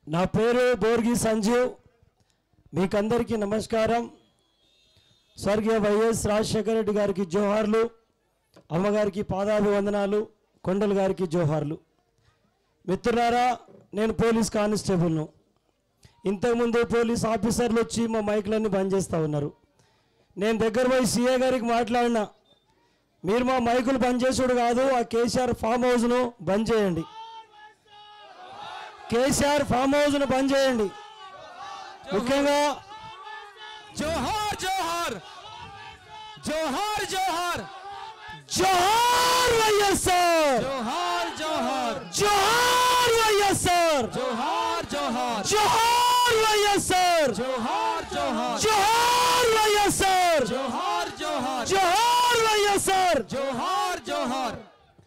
నా పేరు బోర్గి సంజీవ్ మీకందరికీ నమస్కారం స్వర్గీయ వైఎస్ రాజశేఖర రెడ్డి గారికి జోహార్లు అమ్మగారికి పాదాభివందనాలు కొండలు గారికి జోహార్లు మిత్రులారా నేను పోలీస్ కానిస్టేబుల్ను ఇంతకుముందు పోలీస్ ఆఫీసర్లు వచ్చి మా మైకులన్నీ బంద్ చేస్తూ ఉన్నారు నేను దగ్గర పోయి సీఏ గారికి మాట్లాడినా మీరు మా మైకులు బంద్ చేసుడు కాదు ఆ కేసీఆర్ ఫామ్ హౌస్ను బంద్ చేయండి కేసీఆర్ ఫామ్ హౌస్ను బంద్ చేయండి ముఖ్యంగా జోహార్ జోహార్ జోహార్ జోహార్ జోహార్ వైఎస్ఆర్ జోహార్ జోహార్ జోహార్ వైఎస్ఆర్ జోహార్ జోహార్ జోహార్ వైఎస్ఆర్ జోహార్ జోహార్ జోహార్ వైఎస్ఆర్ జోహార్ జోహార్ జోహార్ వైఎస్ఆర్ జోహార్ జోహార్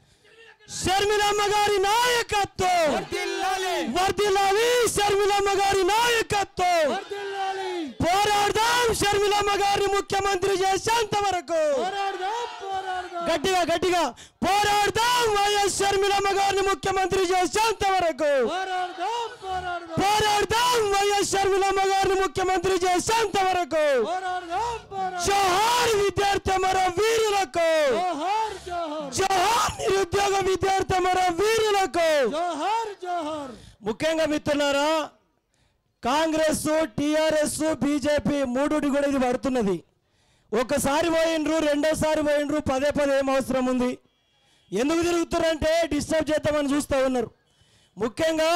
షర్మిలమ్మ గారి నాయకత్వం వర్ధిల్లాలి వర్దిలాలి షర్మిలమ్మ గారి నాయకత్వం వర్ధిల్లాలి పోరాడదాం షర్మిలమ్మ గారిని ముఖ్యమంత్రి చేసేంత వరకు పోరాడదాం పోరాడదాం గట్టిగా గట్టిగా పోరాడదాం వైఎస్ షర్మిలమ్మ గారిని ముఖ్యమంత్రి చేసేంత వరకు పోరాడదాం పోరాడదాం పోరాడదాం వైఎస్ షర్మిలమ్మ గారిని ముఖ్యమంత్రి చేసేంత వరకు పోరాడదాం పోరాడదాం జోహార్ విద్యార్థి మరో వీరులకు జోహార్ జోహార్ జోహార్ నిరుద్యోగ విద్యార్థి మరో వీరులకు జోహార్ జోహార్ ముఖ్యంగా మిత్రులారా కాంగ్రెస్ టిఆర్ఎస్ బీజేపీ మూడుటి కూడా ఇది పడుతున్నది ఒకసారి పోయినరు రెండోసారి పోయినరు పదే పదే ఏం అవసరం ఉంది ఎందుకు తిరుగుతున్నారంటే డిస్టర్బ్ చేద్దామని చూస్తూ ఉన్నారు ముఖ్యంగా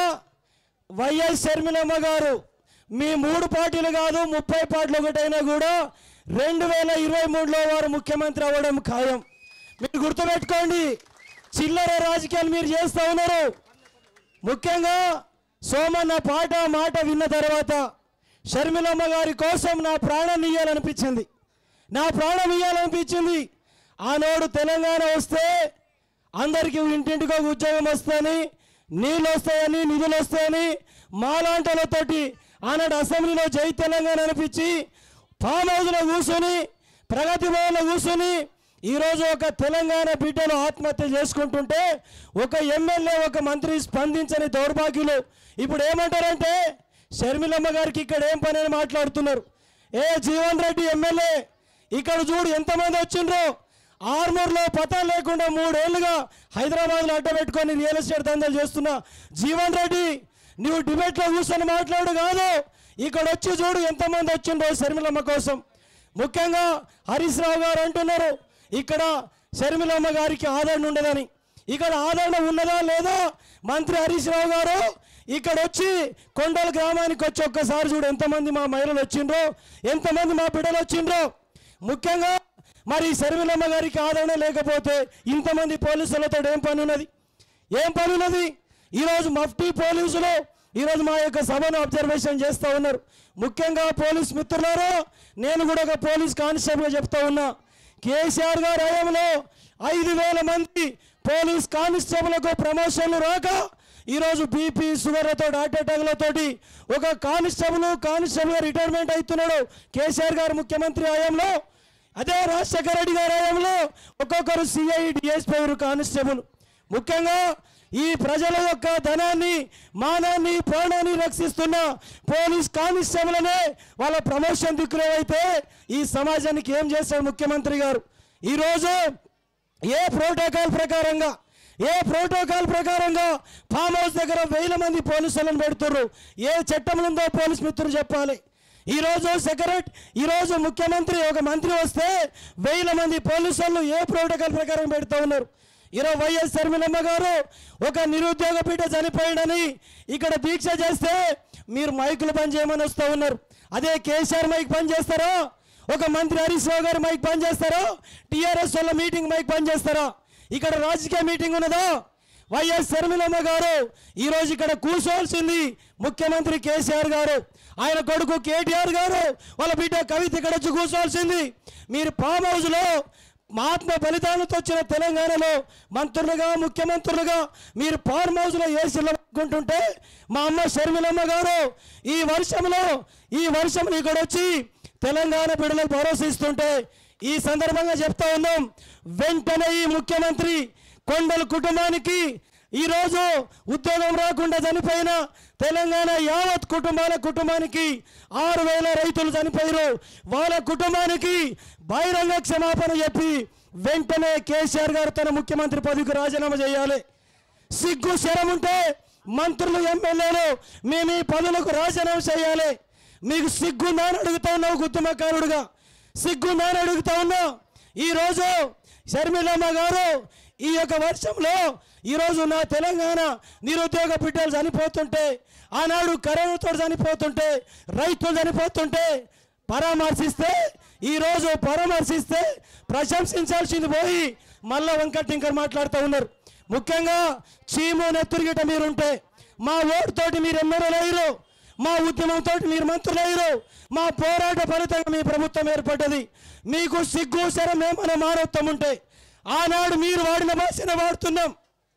వైఎస్ షర్మిలమ్మ గారు మీ మూడు పార్టీలు కాదు ముప్పై పార్టీలు ఒకటైనా కూడా రెండు వేల ఇరవై మూడులో వారు ముఖ్యమంత్రి అవ్వడం ఖాయం మీరు గుర్తుపెట్టుకోండి చిల్లర రాజకీయాలు మీరు చేస్తూ ఉన్నారు ముఖ్యంగా సోమన్న పాట మాట విన్న తర్వాత షర్మిలమ్మ గారి కోసం నా ప్రాణం ఇయ్యాలనిపించింది నా ప్రాణం ఇయ్యాలనిపించింది ఆనాడు తెలంగాణ వస్తే అందరికీ ఇంటింటికి ఒక ఉద్యోగం వస్తుందని నీళ్ళు వస్తాయని నిధులు వస్తాయని మాలాంటలతోటి ఆనాడు అసెంబ్లీలో జై తెలంగాణ అనిపించి ఫామ్ హౌస్లో కూర్చొని ప్రగతి భవన్లో కూర్చొని ఈరోజు ఒక తెలంగాణ బిడ్డలు ఆత్మహత్య చేసుకుంటుంటే ఒక ఎమ్మెల్యే ఒక మంత్రి స్పందించని దౌర్భాగ్యులు ఇప్పుడు ఏమంటారంటే షర్మిలమ్మ గారికి ఇక్కడ ఏం పని అని మాట్లాడుతున్నారు ఏ జీవన్ రెడ్డి ఎమ్మెల్యే ఇక్కడ చూడు ఎంతమంది వచ్చిండ్రో ఆర్మూర్లో పతా లేకుండా మూడేళ్లుగా హైదరాబాద్లో అడ్డబెట్టుకొని రియల్ ఎస్టేట్ దందాలు చేస్తున్న జీవన్ రెడ్డి నువ్వు డిబేట్లో కూర్చొని మాట్లాడు కాదు ఇక్కడ వచ్చి చూడు ఎంతమంది వచ్చిండ్రో షర్మిలమ్మ కోసం ముఖ్యంగా హరీష్ రావు గారు అంటున్నారు ఇక్కడ షర్మిలమ్మ గారికి ఆదరణ ఉండదని ఇక్కడ ఆదరణ ఉన్నదా లేదా మంత్రి హరీష్ రావు గారు ఇక్కడ వచ్చి కొండల గ్రామానికి వచ్చి ఒక్కసారి చూడు ఎంతమంది మా మహిళలు వచ్చిండ్రో ఎంతమంది మా బిడ్డలు వచ్చిండ్రో ముఖ్యంగా మరి షర్మిలమ్మ గారికి ఆదరణ లేకపోతే ఇంతమంది పోలీసులతో ఏం పని ఉన్నది ఏం పని ఉన్నది ఈరోజు మఫ్టీ పోలీసులు ఈరోజు మా యొక్క సభను అబ్జర్వేషన్ చేస్తూ ఉన్నారు ముఖ్యంగా పోలీస్ మిత్రులారా నేను కూడా ఒక పోలీస్ కానిస్టేబుల్ చెప్తా ఉన్నా కేసీఆర్ గారి హయాంలో ఐదు వేల మంది పోలీస్ కానిస్టేబుల్కు ప్రమోషన్లు రాక ఈరోజు బీపీ షుగర్లతో హార్ట్ అటాక్లతోటి ఒక కానిస్టేబుల్ కానిస్టేబుల్ రిటైర్మెంట్ అవుతున్నాడు కేసీఆర్ గారు ముఖ్యమంత్రి హయాంలో అదే రాజశేఖర రెడ్డి గారి హయాంలో ఒక్కొక్కరు సిఐ డిఎస్పీ కానిస్టేబుల్ ముఖ్యంగా ఈ ప్రజల యొక్క ధనాన్ని మానాన్ని ప్రాణాన్ని రక్షిస్తున్న పోలీస్ కానిస్టేబుల్ వాళ్ళ ప్రమోషన్ దిక్కులేవైతే ఈ సమాజానికి ఏం చేశాడు ముఖ్యమంత్రి గారు ఈరోజు ఏ ప్రోటోకాల్ ప్రకారంగా ఏ ప్రోటోకాల్ ప్రకారంగా ఫామ్ హౌస్ దగ్గర వేల మంది పోలీసులను పెడుతుర్రు ఏ చట్టం ఉందో పోలీస్ మిత్రులు చెప్పాలి ఈరోజు సెక్రటరీ ఈరోజు ముఖ్యమంత్రి ఒక మంత్రి వస్తే వేల మంది పోలీసులు ఏ ప్రోటోకాల్ ప్రకారం పెడుతూ ఉన్నారు ఈరోజు వైఎస్ శర్మిలమ్మ గారు ఒక నిరుద్యోగ బిడ్డ చనిపోయాడని ఇక్కడ దీక్ష చేస్తే మీరు మైకులు బంద్ చేయమని వస్తూ ఉన్నారు అదే కేసీఆర్ మైక్ బంద్ చేస్తారా ఒక మంత్రి హరీష్ రావు గారు మైక్ బంద్ చేస్తారా టీఆర్ఎస్ వాళ్ళ మీటింగ్ మైక్ బంద్ చేస్తారా ఇక్కడ రాజకీయ మీటింగ్ ఉన్నదా వైఎస్ శర్మిలమ్మ గారు ఈరోజు ఇక్కడ కూర్చోవలసింది ముఖ్యమంత్రి కేసీఆర్ గారు ఆయన కొడుకు కేటీఆర్ గారు వాళ్ళ బిడ్డ కవిత ఇక్కడ వచ్చి కూర్చోవలసింది మీరు ఫామ్ హౌస్లో మహాత్మ బలిదానంతో వచ్చిన తెలంగాణలో మంత్రులుగా ముఖ్యమంత్రులుగా మీరు ఫార్మ్ హౌస్లో ఏసీలో అనుకుంటుంటే మా అమ్మ షర్మిలమ్మ గారు ఈ వర్షంలో ఈ వర్షంలో ఇక్కడ వచ్చి తెలంగాణ బిడ్డలకు భరోసా ఇస్తుంటే ఈ సందర్భంగా చెప్తా ఉన్నాం వెంటనే ఈ ముఖ్యమంత్రి కొండల కుటుంబానికి ఈరోజు ఉద్యోగం రాకుండా చనిపోయిన తెలంగాణ యావత్ కుటుంబాల కుటుంబానికి ఆరు వేల రైతులు చనిపోయారు వాళ్ళ కుటుంబానికి బహిరంగ క్షమాపణ చెప్పి వెంటనే కేసీఆర్ గారు తన ముఖ్యమంత్రి పదవికి రాజీనామా చేయాలి సిగ్గు శరం ఉంటే మంత్రులు ఎమ్మెల్యేలు మేము ఈ పనులకు రాజీనామా చేయాలి మీకు సిగ్గుందా అని అడుగుతా ఉన్నావు గుత్తమకారుడుగా సిగ్గుందా అని అడుగుతా ఉన్నావు ఈరోజు షర్మిలమ్మ గారు ఈ యొక్క వర్షంలో ఈరోజు నా తెలంగాణ నిరుద్యోగ బిడ్డలు చనిపోతుంటే ఆనాడు కరోనాతో చనిపోతుంటే రైతులు చనిపోతుంటే పరామర్శిస్తే ఈరోజు పరామర్శిస్తే ప్రశంసించాల్సింది పోయి మళ్ళా వంక టింకర్ మాట్లాడుతూ ఉన్నారు ముఖ్యంగా చీము నెత్తురిగిట మీరుంటే మా ఓటుతోటి మీరు ఎమ్మెల్యేలు అయ్యారు మా ఉద్యమంతో మీరు మంత్రులు అయ్యారు మా పోరాట ఫలితంగా మీ ప్రభుత్వం ఏర్పడ్డది మీకు సిగ్గు శరం ఏమైనా మానవత్వం ఉంటే ఆనాడు మీరు వాడిన భాషను వాడుతున్నాం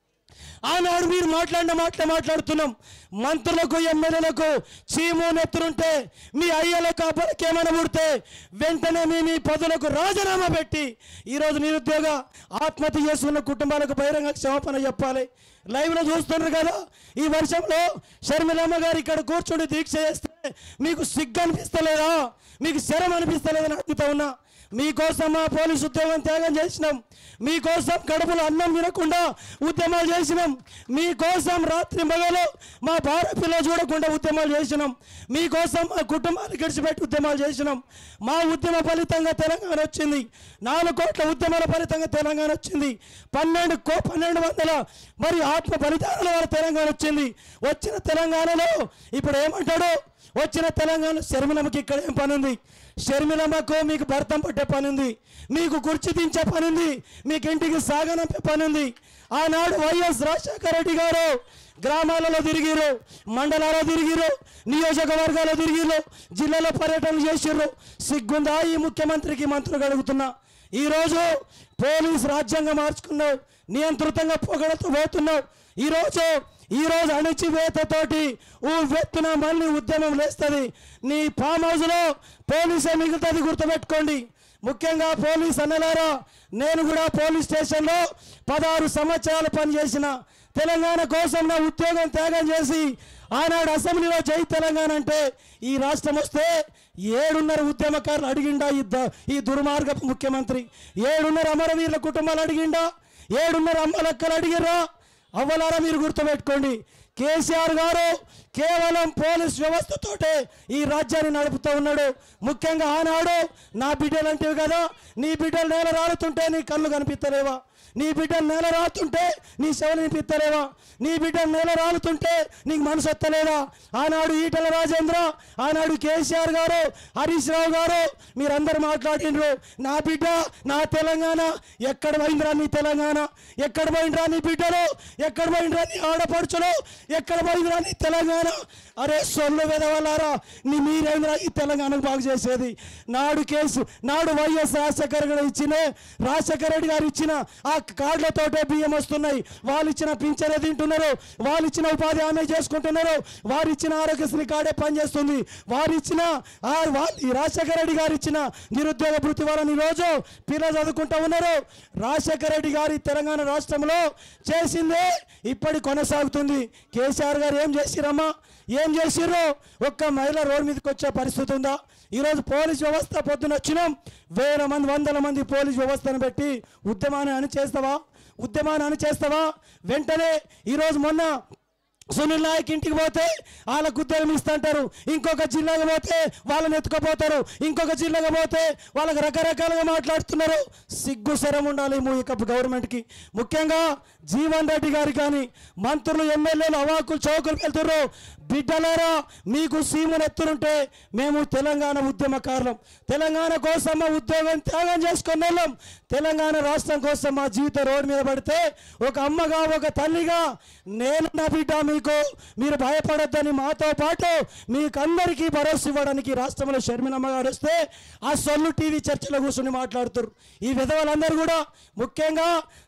ఆనాడు మీరు మాట్లాడిన మాటలు మాట్లాడుతున్నాం మంత్రులకు ఎమ్మెల్యేలకు చీము నెత్తురుంటే మీ అయ్యలకు అబ్బలకి ఏమైనా పుడితే వెంటనే మీ మీ పదులకు రాజీనామా పెట్టి ఈరోజు నిరుద్యోగ ఆత్మహత్య చేసుకున్న కుటుంబాలకు బహిరంగ క్షమాపణ చెప్పాలి లైవ్లో చూస్తున్నారు కదా ఈ వర్షంలో షర్మిలమ్మ గారు ఇక్కడ కూర్చుని దీక్ష చేస్తే మీకు సిగ్గు అనిపిస్తలేదా మీకు శరం అనిపిస్తలేదని అడుగుతా ఉన్నా మీకోసం మా పోలీసు ఉద్యోగం త్యాగం చేసినాం మీకోసం కడుపులో అన్నం తినకుండా ఉద్యమాలు చేసినాం మీకోసం రాత్రి మగలు మా భార్య పిల్లలు చూడకుండా ఉద్యమాలు చేసినాం మీకోసం మా కుటుంబాన్ని గడిచిపెట్టి ఉద్యమాలు చేసినాం మా ఉద్యమ ఫలితంగా తెలంగాణ వచ్చింది నాలుగు కోట్ల ఉద్యమాల ఫలితంగా తెలంగాణ వచ్చింది పన్నెండు కో పన్నెండు వందల మరి ఆత్మ బలిదానాల వల్ల తెలంగాణ వచ్చింది వచ్చిన తెలంగాణలో ఇప్పుడు ఏమంటాడు వచ్చిన తెలంగాణ శర్మిలమ్మకి ఇక్కడ ఏం పని ఉంది షర్మిలమ్మకు మీకు భర్తం పట్టే పని ఉంది మీకు కుర్చీ దించే పని ఉంది మీకు ఇంటికి సాగనంపే పని ఉంది ఆనాడు వైఎస్ రాజశేఖర రెడ్డి గారు గ్రామాలలో తిరిగిరు మండలాల్లో తిరిగిరు నియోజకవర్గాల్లో తిరిగిరు జిల్లాలో పర్యటన చేసిర్రు సిగ్గుందా ఈ ముఖ్యమంత్రికి మంత్రులు అడుగుతున్నా ఈరోజు పోలీస్ రాజ్యాంగం మార్చుకున్నావు నియంత్రితంగా పొగడతూ పోతున్నావు ఈరోజు ఈరోజు అణిచివేతతోటి ఊ వెత్తున మళ్ళీ ఉద్యమం లేస్తుంది నీ ఫామ్ హౌస్లో పోలీసే మిగులుతుంది గుర్తుపెట్టుకోండి ముఖ్యంగా పోలీస్ అన్నలారా నేను కూడా పోలీస్ స్టేషన్లో పదహారు సంవత్సరాలు పనిచేసిన తెలంగాణ కోసం నా ఉద్యోగం త్యాగం చేసి ఆనాడు అసెంబ్లీలో జై తెలంగాణ అంటే ఈ రాష్ట్రం వస్తే ఏడున్నర ఉద్యమకారులు అడిగిండా ఈ ద- ఈ దుర్మార్గపు ముఖ్యమంత్రి ఏడున్నర అమరవీరుల కుటుంబాలు అడిగిండా ఏడున్నర అమ్మలక్కలు అడిగిర్రా అవ్వలారా మీరు గుర్తుపెట్టుకోండి కేసీఆర్ గారు కేవలం పోలీస్ వ్యవస్థతోటే ఈ రాజ్యాన్ని నడుపుతూ ఉన్నాడు ముఖ్యంగా ఆనాడు నా బిడ్డలంటివి కదా నీ బిడ్డలు నేల రాలుతుంటే నీ కళ్ళు కనిపిస్తలేవా నీ బిడ్డలు నేల రాలుతుంటే నీ శవలు కనిపిస్తలేవా నీ బిడ్డలు నేల రాలుతుంటే నీకు మనసు వస్తలేదా ఆనాడు ఈటల రాజేంద్ర ఆనాడు కేసీఆర్ గారు హరీష్ రావు గారు మీరందరూ మాట్లాడిండ్రు నా బిడ్డ నా తెలంగాణ ఎక్కడ పోయిందిరా నీ తెలంగాణ ఎక్కడ పోయిండ్రా నీ బిడ్డలు ఎక్కడ పోయిండ్రా నీ ఆడపడుచులు ఎక్కడ పోయిందిరా నీ తెలంగాణ అరే సొల్లు వెదవలారా నీ మీరేంద్రా ఈ తెలంగాణకు బాగు చేసేది నాడు కేసు నాడు వైఎస్ రాజశేఖర గారు ఇచ్చిన రాజశేఖర రెడ్డి గారు ఇచ్చిన ఆ కార్డులతోటే బియ్యం వస్తున్నాయి వాళ్ళు ఇచ్చిన పింఛనే తింటున్నారు వాళ్ళు ఇచ్చిన ఉపాధి హామీ చేసుకుంటున్నారు వారు ఇచ్చిన ఆరోగ్యశ్రీ కార్డే పనిచేస్తుంది వారు ఇచ్చిన ఆ వాళ్ళు ఈ రాజశేఖర రెడ్డి గారు ఇచ్చిన నిరుద్యోగ వృత్తి వాళ్ళని ఈరోజు పిల్లలు చదువుకుంటూ ఉన్నారు రాజశేఖర రెడ్డి గారి తెలంగాణ రాష్ట్రంలో చేసిందే ఇప్పటి కొనసాగుతుంది కేసీఆర్ గారు ఏం చేసిరమ్మా ఏం చేసిర్రు ఒక్క మహిళ రోడ్డు మీదకి వచ్చే పరిస్థితి ఉందా ఈరోజు పోలీస్ వ్యవస్థ పొద్దున వచ్చినాం వేల మంది వందల మంది పోలీస్ వ్యవస్థను పెట్టి ఉద్యమాన్ని అణిచేస్తావా ఉద్యమాన్ని అణిచేస్తావా వెంటనే ఈరోజు మొన్న సునీల్ నాయక్ ఇంటికి పోతే వాళ్ళకు ఉద్యోగం ఇస్తుంటారు ఇంకొక జిల్లాకి పోతే వాళ్ళని ఎత్తుకపోతారు ఇంకొక జిల్లాకి పోతే వాళ్ళకి రకరకాలుగా మాట్లాడుతున్నారు సిగ్గు శరం ఉండాలి ఈ యొక్క గవర్నమెంట్కి ముఖ్యంగా జీవన్ రెడ్డి గారు కానీ మంత్రులు ఎమ్మెల్యేలు అవాకులు చౌకులు వెళ్తున్నారు బిడ్డలారా మీకు సీమును ఎత్తునుంటే మేము తెలంగాణ ఉద్యమకారులం తెలంగాణ కోసం మా ఉద్యోగం త్యాగం చేసుకున్న వాళ్ళం తెలంగాణ రాష్ట్రం కోసం మా జీవితం రోడ్డు మీద పడితే ఒక అమ్మగా ఒక తల్లిగా నేను నా బిడ్డ మీకు మీరు భయపడొద్దని మాతో పాటు మీకు అందరికీ భరోసా ఇవ్వడానికి రాష్ట్రంలో షర్మిలమ్మ గారు వస్తే ఆ సొల్లు టీవీ చర్చలో కూర్చొని మాట్లాడుతారు ఈ విధవలందరూ కూడా ముఖ్యంగా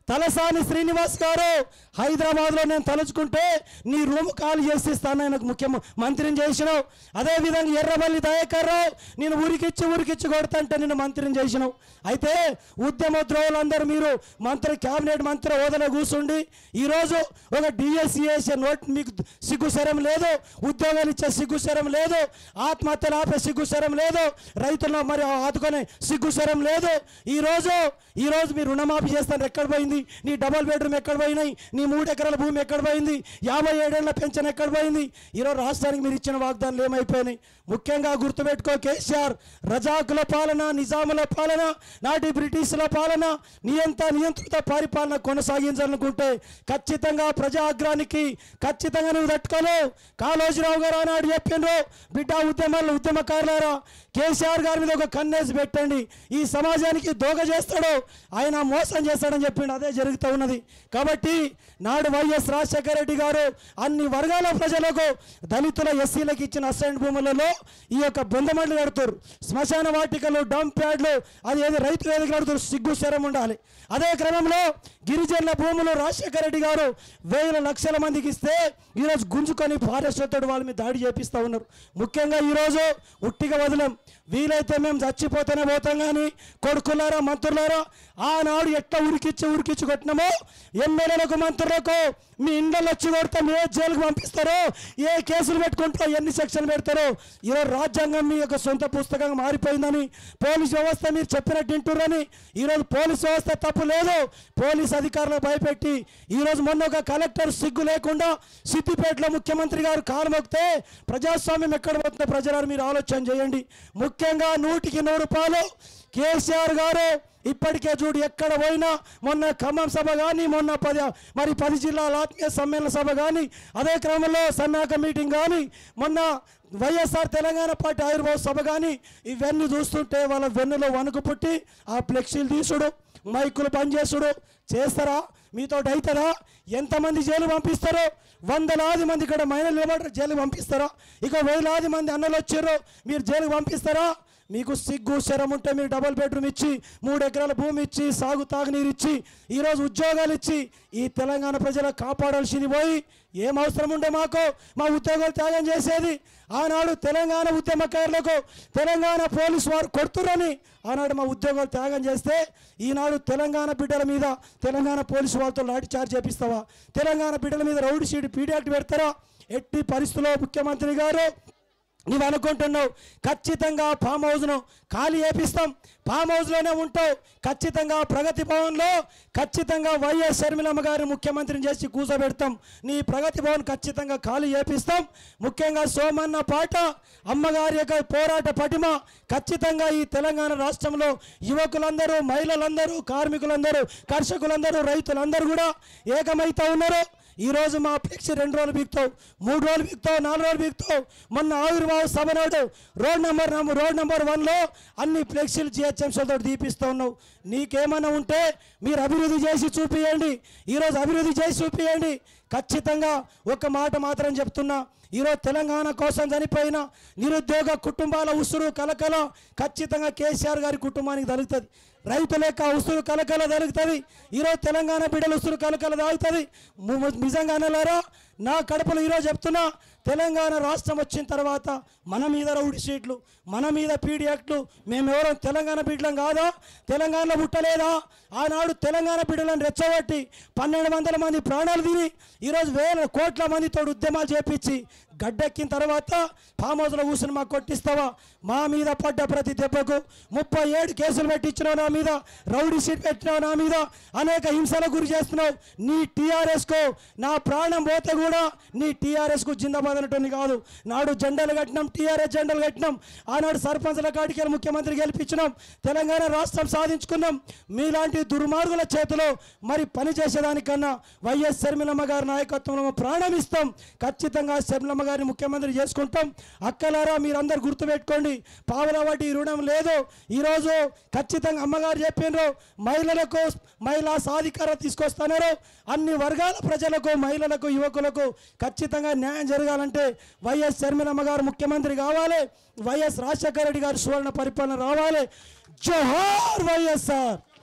తలసాని శ్రీనివాస్ గారు హైదరాబాద్లో నేను తలుచుకుంటే నీ రూమ్ ఖాళీ చేసి ఇస్తాను ఆయనకు ముఖ్య మంత్రిని చేసినావు అదేవిధంగా ఎర్రబల్లి దయాకర్ రావు నేను ఉరికిచ్చి ఉరికిచ్చి కొడతాంటే నిన్ను మంత్రిని చేసినావు అయితే ఉద్యమ ద్రోవులందరూ మీరు మంత్రి క్యాబినెట్ మంత్రి హోదాలో కూర్చుండి ఈరోజు ఒక డిఎస్సిఎస్ నోట్ మీకు సిగ్గుశరం లేదు ఉద్యోగాలు ఇచ్చే సిగ్గుశరం లేదు ఆత్మహత్యలు ఆపే సిగ్గుశరం లేదు రైతులను మరి ఆదుకునే సిగ్గుశరం లేదు ఈరోజు ఈరోజు మీరు రుణమాఫీ చేస్తాను ఎక్కడ పోయింది నీ డబల్ బెడ్రూమ్ ఎక్కడ పోయినాయి నీ మూడు ఎకరాల భూమి ఎక్కడ పోయింది యాభై ఏడేళ్ల పెన్షన్ ఎక్కడ పోయింది ఈరోజు రాష్ట్రానికి మీరు ఇచ్చిన వాగ్దానాలు ఏమైపోయినాయి ముఖ్యంగా గుర్తుపెట్టుకో కేసీఆర్ రజాకుల పాలన నిజాముల పాలన నాటి బ్రిటిష్ల పాలన నియంత నియంత్రిత పరిపాలన కొనసాగించాలనుకుంటే ఖచ్చితంగా ప్రజాగ్రానికి ఖచ్చితంగా నువ్వు తట్టుకోలేవు కాళోజీరావు గారు ఆనాడు చెప్పిండ్రు బిడ్డ ఉద్యమాలు ఉద్యమకారులారా కేసీఆర్ గారి మీద ఒక కన్నేసి పెట్టండి ఈ సమాజానికి దోగ చేస్తాడు ఆయన మోసం చేస్తాడని చెప్పిండు అదే జరుగుతూ ఉన్నది కాబట్టి నాడు వైఎస్ రాజశేఖర రెడ్డి గారు అన్ని వర్గాల ప్రజలకు దళితుల ఎస్సీలకు ఇచ్చిన అసైన్ భూములలో ఈ యొక్క బొందమండలు కడుతారు శ్మశాన వాటికలు డంప్ యార్డ్లు అది ఏది రైతు వేదిక కడుతారు సిగ్గు శరం ఉండాలి అదే క్రమంలో గిరిజనుల భూములు రాజశేఖర రెడ్డి గారు వేల లక్షల మందికి ఇస్తే ఈరోజు గుంజుకొని పారేశ్వరుడు వాళ్ళ మీద దాడి చేపిస్తూ ఉన్నారు ముఖ్యంగా ఈరోజు ఉట్టిగా వదిలేం వీలైతే మేము చచ్చిపోతేనే పోతాం కానీ కొడుకులారా మంత్రులారా ఆనాడు ఎట్లా ఉరికిచ్చి ఉరికిచ్చి కొట్టినామో ఎమ్మెల్యేలకు మంత్రులకు మీ ఇండ్లలో వచ్చి కొడతాం ఏ జైలుకు పంపిస్తారో ఏ కేసులు పెట్టుకుంటారో ఎన్ని సెక్షన్లు పెడతారో ఈరోజు రాజ్యాంగం మీ యొక్క సొంత పుస్తకంగా మారిపోయిందని పోలీస్ వ్యవస్థ మీరు చెప్పినట్టు వింటుర్రని ఈరోజు పోలీస్ వ్యవస్థ తప్పు లేదు పోలీస్ అధికారులు భయపెట్టి ఈరోజు మొన్న ఒక కలెక్టర్ సిగ్గు లేకుండా సిద్దిపేటలో ముఖ్యమంత్రి గారు కాలు మొక్కితే ప్రజాస్వామ్యం ఎక్కడ పోతుందో ప్రజలారు మీరు ఆలోచన చేయండి ముఖ్యంగా నూటికి నూరు రూపాయలు కేసీఆర్ గారు ఇప్పటికే చూడు ఎక్కడ పోయినా మొన్న ఖమ్మం సభ కానీ మొన్న పది మరి పది జిల్లాల ఆత్మీయ సమ్మేళన సభ కానీ అదే క్రమంలో సన్నాహక మీటింగ్ కానీ మొన్న వైఎస్ఆర్ తెలంగాణ పార్టీ ఆయుర్వేద సభ కానీ ఇవన్నీ చూస్తుంటే వాళ్ళ వెన్నులో వణుకు పుట్టి ఆ ఫ్లెక్సీలు తీసుడు మైకులు పనిచేసుడు చేస్తారా మీతో అవుతారా ఎంతమంది జైలు పంపిస్తారో వందలాది మంది ఇక్కడ మైనర్లు నిలబడరు జైలు పంపిస్తారా ఇక వేలాది మంది అన్నలు వచ్చారు మీరు జైలుకు పంపిస్తారా మీకు సిగ్గు శరం ఉంటే మీరు డబుల్ బెడ్రూమ్ ఇచ్చి మూడు ఎకరాల భూమి ఇచ్చి సాగు తాగునీరు ఇచ్చి ఈరోజు ఉద్యోగాలు ఇచ్చి ఈ తెలంగాణ ప్రజలకు కాపాడాల్సింది పోయి ఏం అవసరం ఉండే మాకు మా ఉద్యోగాలు త్యాగం చేసేది ఆనాడు తెలంగాణ ఉద్యమకారులకు తెలంగాణ పోలీసు వారు కొడుతురని ఆనాడు మా ఉద్యోగాలు త్యాగం చేస్తే ఈనాడు తెలంగాణ బిడ్డల మీద తెలంగాణ పోలీసు వాళ్ళతో లాఠీ చార్జ్ చేపిస్తావా తెలంగాణ బిడ్డల మీద రౌడీ షీట్ పీడియాక్ట్ పెడతారా ఎట్టి పరిస్థితుల్లో ముఖ్యమంత్రి గారు నువ్వు అనుకుంటున్నావు ఖచ్చితంగా ఫామ్ హౌస్ను ఖాళీ చేపిస్తాం ఫామ్ హౌస్లోనే ఉంటావు ఖచ్చితంగా ప్రగతి భవన్లో ఖచ్చితంగా వైఎస్ షర్మిలమ్మ గారిని ముఖ్యమంత్రిని చేసి కూర్చోబెడతాం నీ ప్రగతి భవన్ ఖచ్చితంగా ఖాళీ చేపిస్తాం ముఖ్యంగా సోమన్న పాట అమ్మగారి యొక్క పోరాట పటిమ ఖచ్చితంగా ఈ తెలంగాణ రాష్ట్రంలో యువకులందరూ మహిళలందరూ కార్మికులందరూ కర్షకులందరూ రైతులందరూ కూడా ఏకమైతా ఉన్నారు ఈ రోజు మా ఫ్లెక్సీ రెండు రోజులు బిగుతావు మూడు రోజులు బిగుతావు నాలుగు రోజులు బిగుతావు మొన్న ఆవిర్భావ సభ నాడు రోడ్ నెంబర్ నం- రోడ్ నెంబర్ వన్లో అన్ని ఫ్లెక్సీలు జిహెచ్ఎంసీలతో దీపిస్తూ ఉన్నావు నీకేమైనా ఉంటే మీరు అభివృద్ధి చేసి చూపియండి ఈరోజు అభివృద్ధి చేసి చూపియండి ఖచ్చితంగా ఒక మాట మాత్రం చెప్తున్నా ఈరోజు తెలంగాణ కోసం చనిపోయిన నిరుద్యోగ కుటుంబాల ఉసురు కలకల ఖచ్చితంగా కేసీఆర్ గారి కుటుంబానికి దొరుకుతుంది రైతు లెక్క ఉసురు కలకల దొరుకుతుంది ఈరోజు తెలంగాణ బిడ్డలు ఉసురు కలకల దాగుతుంది ము- ము- నిజంగా అనలారా నా కడపలో ఈరోజు చెప్తున్నా తెలంగాణ రాష్ట్రం వచ్చిన తర్వాత మన మీద రౌడి సీట్లు మన మీద పీడియాక్ట్లు మేమెవరో తెలంగాణ బిడ్డలం కాదా తెలంగాణలో పుట్టలేదా ఆనాడు తెలంగాణ బిడ్డలను రెచ్చగొట్టి పన్నెండు వందల మంది ప్రాణాలు తిని ఈరోజు వేల కోట్ల మందితో ఉద్యమాలు చేపించి గడ్డెక్కిన తర్వాత ఫామ్ హౌస్లో కూర్చుని మాకు కొట్టిస్తావా మా మీద పడ్డ ప్రతి దెబ్బకు ముప్పై ఏడు కేసులు పెట్టించినావు నా మీద రౌడీ షీట్ పెట్టినావు నా మీద అనేక హింసలకు గురి చేస్తున్నావు నీ టీఆర్ఎస్కు నా ప్రాణం పోతే కూడా నీ టీఆర్ఎస్కు జిందాబాద్ అనేటువంటి కాదు నాడు జెండాలు కట్టినాం టీఆర్ఎస్ జెండాలు కట్టినాం ఆనాడు సర్పంచ్ల కాడికి వెళ్ళి ముఖ్యమంత్రి గెలిపించినాం తెలంగాణ రాష్ట్రం సాధించుకున్నాం మీలాంటి దుర్మార్గుల చేతిలో మరి పని చేసేదానికన్నా వైఎస్ శర్మిలమ్మ గారి నాయకత్వంలో ప్రాణం ఇస్తాం ఖచ్చితంగా శర్మిలమ్మ గారిని ముఖ్యమంత్రి చేసుకుంటాం అక్కలారా మీరందరూ గుర్తుపెట్టుకోండి పావుల వాటి రుణం లేదు ఈరోజు ఖచ్చితంగా అమ్మగారు చెప్పిండ్రు మహిళలకు మహిళా సాధికారత తీసుకొస్తున్నారు అన్ని వర్గాల ప్రజలకు మహిళలకు యువకులకు ఖచ్చితంగా న్యాయం జరగాలంటే వైఎస్ శర్మిలమ్మ గారు ముఖ్యమంత్రి కావాలి వైఎస్ రాజశేఖర రెడ్డి గారు సువర్ణ పరిపాలన రావాలి జోహార్ వైఎస్ఆర్